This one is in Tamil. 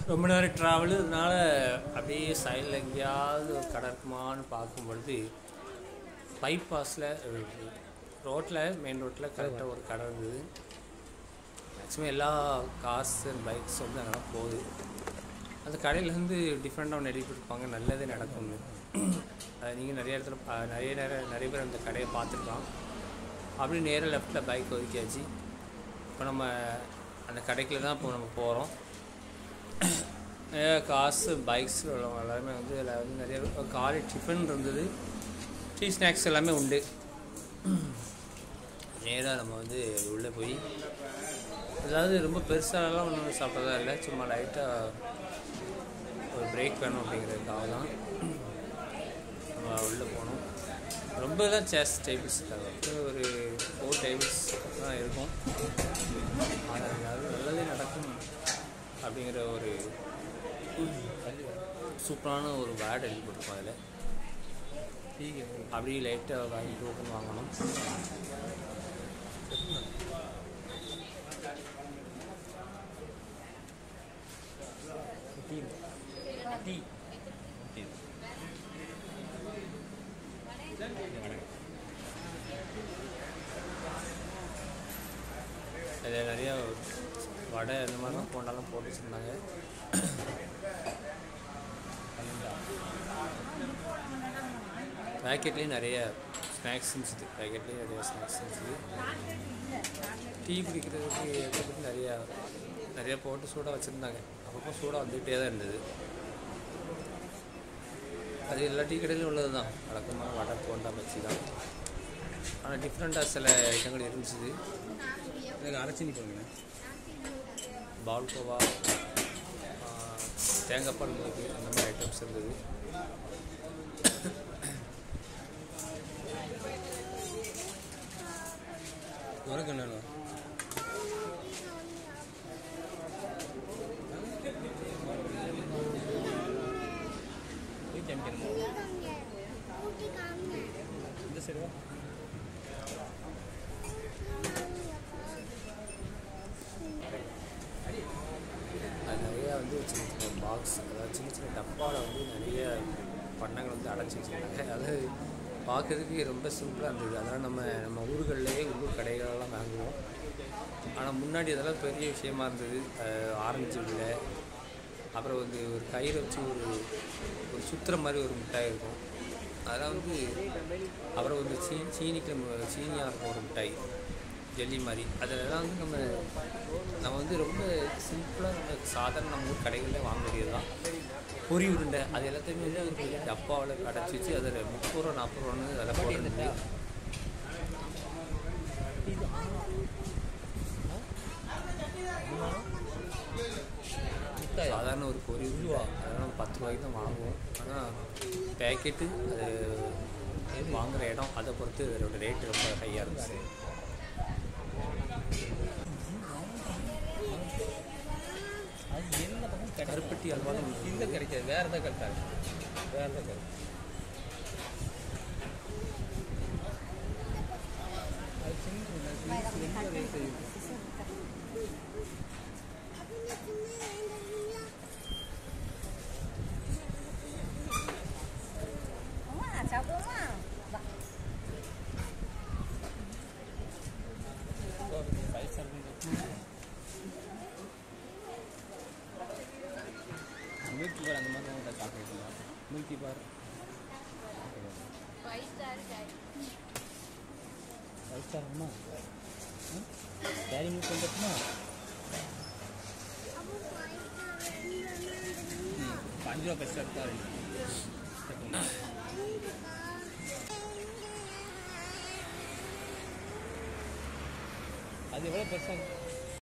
ரொம்ப நேரம் ட்ராவலு அதனால அப்படியே சைடில் எங்கேயாவது ஒரு கடை இருக்குமான்னு பார்க்கும் பொழுது பைபாஸில் ரோட்டில் மெயின் ரோட்டில் கரெக்டாக ஒரு கடை இருந்தது மேக்ஸிமம் எல்லா கார்ஸ் அண்ட் பைக்ஸ் வந்து அங்கே போகுது அந்த கடையிலேருந்து டிஃப்ரெண்ட்டாக ஒன்று எழுதி கொடுப்பாங்க நல்லதே நடக்கும்னு அது நீங்கள் நிறைய இடத்துல பா- நிறைய நேரம் நிறைய பேர் அந்த கடையை பார்த்துருக்கலாம் அப்படி நேராக லெஃப்ட்டில் பைக் ஒதுக்கியாச்சு இப்போ நம்ம அந்த கடைக்குள்ள தான் இப்போ நம்ம போகிறோம் நிறைய காசு பைக்ஸ் உள்ளவங்க எல்லாருமே வந்து அதில் வந்து நிறைய காலை டிஃபன் இருந்தது டீ ஸ்நாக்ஸ் எல்லாமே உண்டு நேராக நம்ம வந்து உள்ளே போய் அதாவது ரொம்ப பெருசாலாம் ஒன்றும் சாப்பிட்றதா இல்லை சும்மா லைட்டாக ஒரு பிரேக் வேணும் அப்படிங்கிறதுக்காக தான் நம்ம உள்ளே போனோம் ரொம்ப தான் சேர்ஸ் டேபிள்ஸ் இருக்காது ஒரு ஃபோர் டேபிள்ஸ் தான் இருக்கும் ஆனால் அது நல்லதே நடக்கும் அப்படிங்கிற ஒரு சூப்பரான ஒரு வேர்டு எழுதி போட்டிருப்போம் அதில் அப்படியே லைட்டாக வாங்கி டோக்கன் வாங்கணும் டீ அதில் நிறைய வடை அந்த மாதிரிலாம் போண்டாலாம் போட்டு வச்சுருந்தாங்க பேக்கெட்லேயும் நிறைய ஸ்நாக்ஸ் இருந்துச்சு பேக்கெட்லேயும் நிறைய ஸ்நாக்ஸ் இருந்துச்சு டீ குடிக்கிறதுக்கு எடுத்துக்கிட்டு நிறையா நிறைய போட்டு சூடாக வச்சுருந்தாங்க அப்பப்போ சூடாக வந்துகிட்டே தான் இருந்தது அது எல்லா டீ கடையிலும் உள்ளது தான் வழக்கமாக வடை போண்டா பச்சி தான் ஆனால் டிஃப்ரெண்ட்டாக சில ஐட்டங்கள் இருந்துச்சு எனக்கு அரைச்சி போடுங்க பால்கோவா ஆஹ், தேங்காய் பால் முறுக்கு அந்த மாதிரி ஐட்டம்ஸ் இருந்தது உனக்கு என்னண்ணா போய் காமிக்கணுமா இந்த சைடு வா அது நிறைய வந்து சின்ன சின்ன பாக்ஸ் அதாவது சின்ன சின்ன டப்பாவில் வந்து நிறைய பண்டங்கள் வந்து அடைச்சி வச்சுருந்தாங்க அதாவது பார்க்கறதுக்கு ரொம்ப சிம்பிளாக இருந்தது அதெல்லாம் நம்ம நம்ம ஊர்கள்லேயே உள்ளூர் கடைகளெல்லாம் வாங்குவோம் ஆனால் முன்னாடி அதெல்லாம் பெரிய விஷயமா இருந்தது அஹ் ஆரஞ்சு உள்ள அப்புறம் வந்து ஒரு கயிறு வச்சு ஒரு ஒரு சுத்துற மாதிரி ஒரு மிட்டாய் இருக்கும் அதெல்லாம் வந்து அப்புறம் வந்து சீ சீனிக்கு சீனியாக இருக்கும் ஒரு மிட்டாய் ஜெல்லி மாதிரி அதெல்லாம் வந்து நம்ம நம்ம வந்து ரொம்ப சிம்பிளாக நம்ம சாதாரண நம்ம ஊர் கடைகளில் வாங்க முடியாது தான் பொரி உருண்டை அது எல்லாத்தையுமே வந்து ஒரு பெரிய டப்பாவில் அடைச்சி வச்சு அதில் முப்பது ரூபா நாற்பது ரூபான்னு அதெல்லாம் போட்டு சாதாரண ஒரு பொரி ரூபா அதெல்லாம் பத்து ரூபாய்க்கு தான் வாங்குவோம் ஆனால் பேக்கெட்டு அது வாங்குற இடம் அதை பொறுத்து அதோட ரேட்டு ரொம்ப ஹையாக இருந்துச்சு அது எல்லா பக்கம் கிடைக்கும் கருப்பட்டி அல்வாலும் இந்த கிடைக்காது வேற எதாவது கிடைக்காது வேற எதாவது கிடைக்கும் அது சின்ன சின்ன ரேட் இருக்கு Oma, chào cô Oma. Five Star Milky Bar அந்த மாதிரி தான் சாப்பிட்டு Milky Bar Five star guy. Five Star அம்மா டேரி மில்க் வந்துட்டுமா அஞ்சு ரூபா பெஸ்ட்டாக இருக்கா அது எவ்வளோ பெருசாக